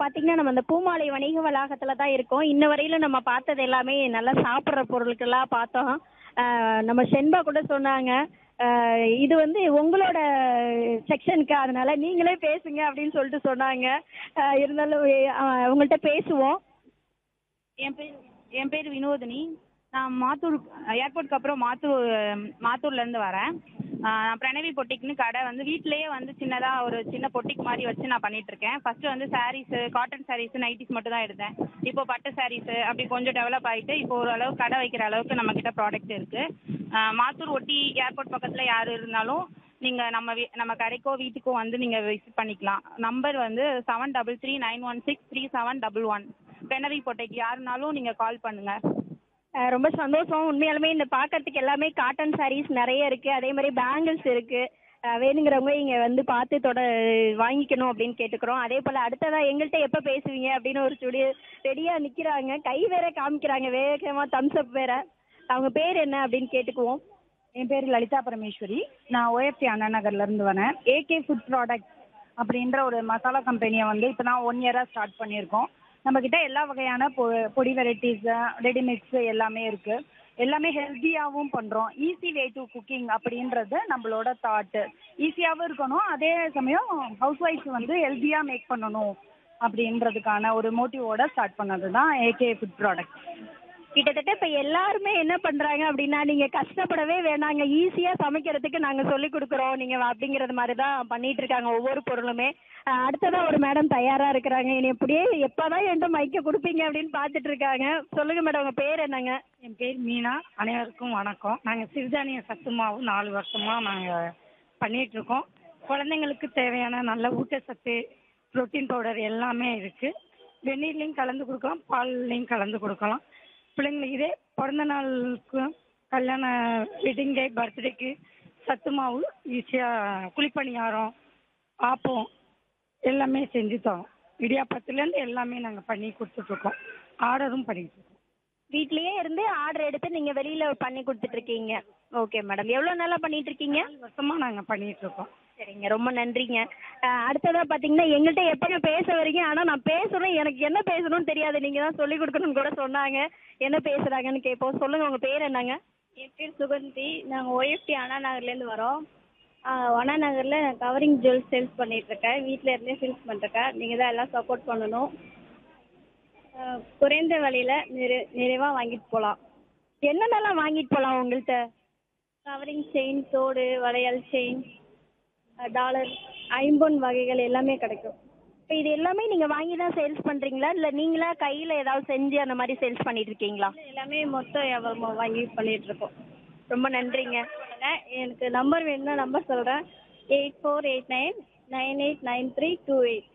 பாத்தீங்கன்னா நம்ம இந்த பூமாலை வணிக வளாகத்துல தான் இருக்கோம் இன்ன வரையிலும் நம்ம பார்த்தது எல்லாமே நல்லா சாப்பிட்ற பொருட்களா பார்த்தோம் ஆஹ் நம்ம ஷென்பா கூட சொன்னாங்க ஆஹ் இது வந்து உங்களோட செக்ஷனுக்கு அதனால நீங்களே பேசுங்க அப்படின்னு சொல்லிட்டு சொன்னாங்க ஆஹ் இருந்தாலும் ஆஹ் அவங்கள்ட்ட பேசுவோம் என் பேர் என் பேர் வினோதினி நான் மாத்தூர் ஏர்போர்ட்க்கு அப்புறம் மாத்தூர் மாத்தூர்லேருந்து வரேன் ஆஹ் நான் பிரணவி பொட்டிக்னு கடை வந்து வீட்டிலேயே வந்து சின்னதாக ஒரு சின்ன பொட்டிக் மாதிரி வச்சு நான் பண்ணிட்டு இருக்கேன் ஃபர்ஸ்ட் வந்து சாரீஸு காட்டன் சாரீஸ் நைட்டிஸ் மட்டும் தான் எடுத்தேன் இப்போ பட்டு சாரீஸு அப்படி கொஞ்சம் டெவலப் ஆகிட்டு இப்போ ஓரளவு கடை வைக்கிற அளவுக்கு நம்மக்கிட்ட ப்ராடக்ட் இருக்குது மாத்தூர் ஒட்டி ஏர்போர்ட் பக்கத்தில் யார் இருந்தாலும் நீங்கள் நம்ம வீ நம்ம கடைக்கோ வீட்டுக்கோ வந்து நீங்கள் விசிட் பண்ணிக்கலாம் நம்பர் வந்து seven double three nine one six three seven double one Pranavi பொட்டைக்கு யாருனாலும் நீங்கள் கால் பண்ணுங்கள் ஆஹ் ரொம்ப சந்தோஷம் உண்மையாலுமே இந்த பார்க்கறதுக்கு எல்லாமே காட்டன் சாரீஸ் நிறைய இருக்கு அதே மாதிரி பேங்கிள்ஸ் இருக்கு ஆஹ் வேணுங்கிறவங்க இங்க வந்து பார்த்து தொட வாங்கிக்கணும் அப்படின்னு கேட்டுக்கிறோம் அதே போல அடுத்ததா எங்கள்கிட்ட எப்ப பேசுவீங்க அப்படின்னு ஒரு சுடி ரெடியா நிக்கிறாங்க கை வேற காமிக்கிறாங்க வேகமா தம்ஸ் அப் வேற அவங்க பேர் என்ன அப்படின்னு கேட்டுக்குவோம் என் பேர் லலிதா பரமேஸ்வரி நான் ஓஎஃப்டி அண்ணா நகர்ல இருந்து வரேன் ஏகே ஃபுட் ப்ராடக்ட் அப்படின்ற ஒரு மசாலா கம்பெனியை வந்து இப்போ தான் ஒன் இயராக ஸ்டார்ட் பண்ணியிருக்கோம் நம்மக்கிட்ட எல்லா வகையான பொ பொடி வெரைட்டிஸ் ரெடிமிக்ஸ் எல்லாமே இருக்கு எல்லாமே ஹெல்த்தியாகவும் பண்ணுறோம் ஈஸி வே டு குக்கிங் அப்படின்றது நம்மளோட தாட்டு ஈஸியாகவும் இருக்கணும் அதே சமயம் ஹவுஸ் ஒய்ஃப் வந்து ஹெல்த்தியாக மேக் பண்ணணும் அப்படின்றதுக்கான ஒரு மோட்டிவோட ஸ்டார்ட் பண்ணது தான் ஏகே ஃபுட் ப்ராடக்ட் கிட்டத்தட்ட இப்ப எல்லாருமே என்ன பண்றாங்க அப்படின்னா நீங்க கஷ்டப்படவே வேணாங்க ஈஸியா சமைக்கிறதுக்கு நாங்க சொல்லி கொடுக்குறோம் நீங்க அப்படிங்கறது மாதிரி தான் பண்ணிட்டு இருக்காங்க ஒவ்வொரு பொருளுமே ஆஹ் அடுத்ததா ஒரு மேடம் தயாரா இருக்கிறாங்க இனி இப்படியே எப்பதான் என்கிட்ட மைக்க கொடுப்பீங்க அப்படின்னு பாத்துட்டு இருக்காங்க சொல்லுங்க மேடம் உங்க பேர் என்னங்க என் பேர் மீனா அனைவருக்கும் வணக்கம் நாங்கள் சிறுதானிய சத்து மாவு நாலு வருஷமா நாங்கள் பண்ணிட்டு இருக்கோம் குழந்தைங்களுக்கு தேவையான நல்ல ஊட்டச்சத்து புரோட்டீன் பவுடர் எல்லாமே இருக்கு வெந்நீர்லையும் கலந்து கொடுக்கலாம் பால்லையும் கலந்து கொடுக்கலாம் பிள்ளைங்களுக்கு இதே பிறந்த நாளுக்கும் கல்யாண வெட்டிங் டே பர்த்டேக்கு சத்து மாவு ஈஸியாக குழிப்பணியாரம் ஆப்பம் எல்லாமே செஞ்சு தரோம் இடியாப்பத்துலேருந்து எல்லாமே நாங்கள் பண்ணி கொடுத்துட்ருக்கோம் ஆர்டரும் பண்ணிட்டு இருக்கோம் வீட்லயே இருந்து ஆர்டர் எடுத்து நீங்க வெளியில பண்ணி கொடுத்துட்டு இருக்கீங்க ஓகே மேடம் எவ்வளவு நாளா பண்ணிட்டு இருக்கீங்க நாலு வருஷமா நாங்கள் பண்ணிட்டு இருக்கோம் சரிங்க ரொம்ப நன்றிங்க அஹ் அடுத்ததா பாத்தீங்கன்னா எங்கள்கிட்ட எப்பங்க பேச வரீங்க ஆனா நான் பேசுறேன் எனக்கு என்ன பேசணும்னு தெரியாது நீங்க தான் சொல்லி கொடுக்கணும்னு கூட சொன்னாங்க என்ன பேசுறாங்கன்னு கேட்போம் சொல்லுங்க உங்க பேர் என்னங்க என் பேர் சுகந்தி நாங்கள் ஓஎஃப்டி அண்ணா நகர்லேருந்து வரோம் ஆஹ் அண்ணா நகரில் நான் கவரிங் ஜுவல்ஸ் சேல்ஸ் பண்ணிகிட்ருக்கேன் வீட்டில் இருந்தே சேல்ஸ் பண்ணிருக்கேன் நீங்கள் தான் எல்லாம் சப்போர்ட் பண்ணணும் ஆஹ் குறைந்த விலையில் நிறை நிறைவாக வாங்கிட்டு போகலாம் என்னென்னலாம் வாங்கிட்டு போலாம் உங்கள்கிட்ட கவரிங் செயின் தோடு வளையல் செயின் டாலர் ஐம்பொன் வகைகள் எல்லாமே கிடைக்கும் இப்போ இது எல்லாமே நீங்க வாங்கி தான் சேல்ஸ் பண்றீங்களா இல்ல நீங்களா கையில ஏதாவது செஞ்சு அந்த மாதிரி சேல்ஸ் பண்ணிட்டு இருக்கீங்களா எல்லாமே மொத்தம் வியாபாரமாக வாங்கி பண்ணிகிட்ருக்கோம் ரொம்ப நன்றிங்க எனக்கு நம்பர் வேணும்னா நம்பர் சொல்கிறேன் eight four eight nine nine eight nine three two eight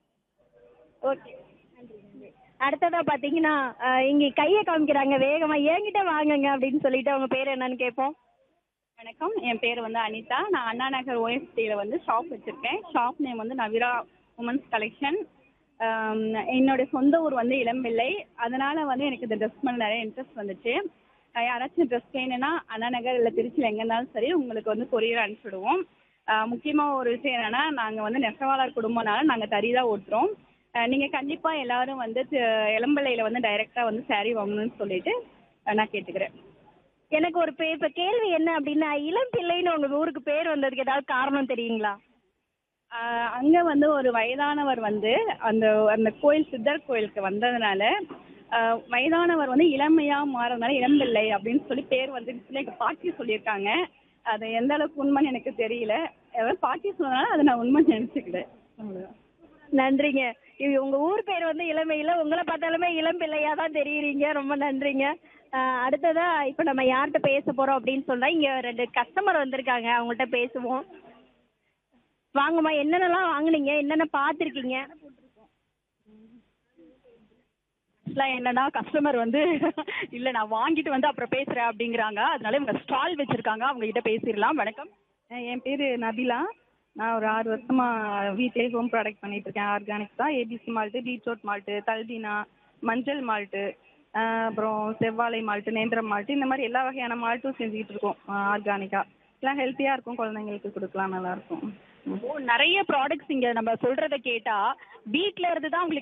okay அடுத்ததா பாத்தீங்கன்னா அஹ் இங்க கையை காமிக்கிறாங்க வேகமா என்கிட்ட வாங்குங்க அப்படின்னு சொல்லிட்டு அவங்க பேர் என்னன்னு கேட்போம் வணக்கம் என் பேர் வந்து அனிதா நான் அண்ணா நகர் ஓஎஸ்டியில் வந்து ஷாப் வச்சுருக்கேன் ஷாப் நேம் வந்து நவிரா உமன்ஸ் கலெக்ஷன் என்னோட சொந்த ஊர் வந்து இளம்பிள்ளை அதனால் வந்து எனக்கு இந்த ட்ரெஸ் மேலே நிறைய இன்ட்ரெஸ்ட் வந்துச்சு அஹ் யாராச்சும் ட்ரெஸ் வேணும்னா அண்ணா நகர் இல்லை திருச்சியில் எங்கே இருந்தாலும் சரி உங்களுக்கு வந்து கொரியர் அனுப்பிச்சிடுவோம் முக்கியமாக ஒரு விஷயம் என்னென்னா நாங்கள் வந்து நெசவாளர் குடும்பம்னால நாங்கள் தறி தான் ஓட்டுறோம் நீங்கள் கண்டிப்பாக எல்லாரும் வந்து தி- இளம்பிள்ளையில் வந்து டைரெக்டாக வந்து saree வாங்கணும்னு சொல்லிட்டு அஹ் நான் கேட்டுக்கிறேன் எனக்கு ஒரு பே இப்ப கேள்வி என்ன அப்படின்னா இளம் பிள்ளைன்னு உங்க ஊருக்கு பேர் வந்ததுக்கு ஏதாவது காரணம் தெரியுங்களா ஆஹ் அங்க வந்து ஒரு வயதானவர் வந்து அந்த அந்த கோயில் சித்தர் கோயிலுக்கு வந்ததுனால ஆஹ் வயதானவர் வந்து இளமையா மாறதுனால இளம்பிள்ளை அப்படின்னு சொல்லி பேர் வந்து எங்க பாட்டி சொல்லியிருக்காங்க அது எந்த அளவுக்கு உண்மைன்னு எனக்கு தெரியல ஏதாவது பாட்டி சொன்னதுனால அதை நான் உண்மை நினைச்சுக்கிறேன் அவ்வளவுதான். நன்றிங்க இது உங்க ஊர் பேர் வந்து இளமையில உங்களை பார்த்தாலுமே இளம் பிள்ளையா தான் தெரியுறீங்க ரொம்ப நன்றிங்க அஹ் அடுத்ததா இப்ப நம்ம யார்கிட்ட பேச போறோம் அப்படின்னு சொன்னா இங்க ரெண்டு கஸ்டமர் வந்திருக்காங்க அவங்கள்ட்ட பேசுவோம் வாங்கம்மா என்னென்னலாம் வாங்குனீங்க என்னென்ன பார்த்துருக்கீங்க ஆக்சுவலாக என்னன்னா கஸ்டமர் வந்து இல்லை நான் வாங்கிட்டு வந்து அப்புறம் பேசுகிறேன் அப்படிங்கிறாங்க அதனால இவங்க ஸ்டால் வச்சுருக்காங்க அவங்க கிட்ட பேசிடலாம் வணக்கம் அஹ் என் பேர் நபிலா நான் ஒரு ஆறு வருஷமா வீட்டிலே ஹோம் ப்ராடக்ட் பண்ணிட்டு இருக்கேன் ஆர்கானிக் தான் ஏபிசி மால்ட்டு பீட்ரூட் மால்ட்டு தல்பினா மஞ்சள் மால்ட்டு அப்புறம் செவ்வாழை மால்ட்டு நேந்திரம் மால்ட்டு இந்த மாதிரி எல்லா வகையான மால்ட்டும் செஞ்சுக்கிட்டு இருக்கோம் ஆர்கானிக்காக எல்லாம் ஹெல்த்தியாக இருக்கும் குழந்தைங்களுக்கு கொடுக்கலாம் நல்லா இருக்கும் ஓ நிறைய ப்ராடக்ட்ஸ் இங்கே நம்ம சொல்கிறத கேட்டால் வீட்டில் இருந்து தான் உங்களுக்கு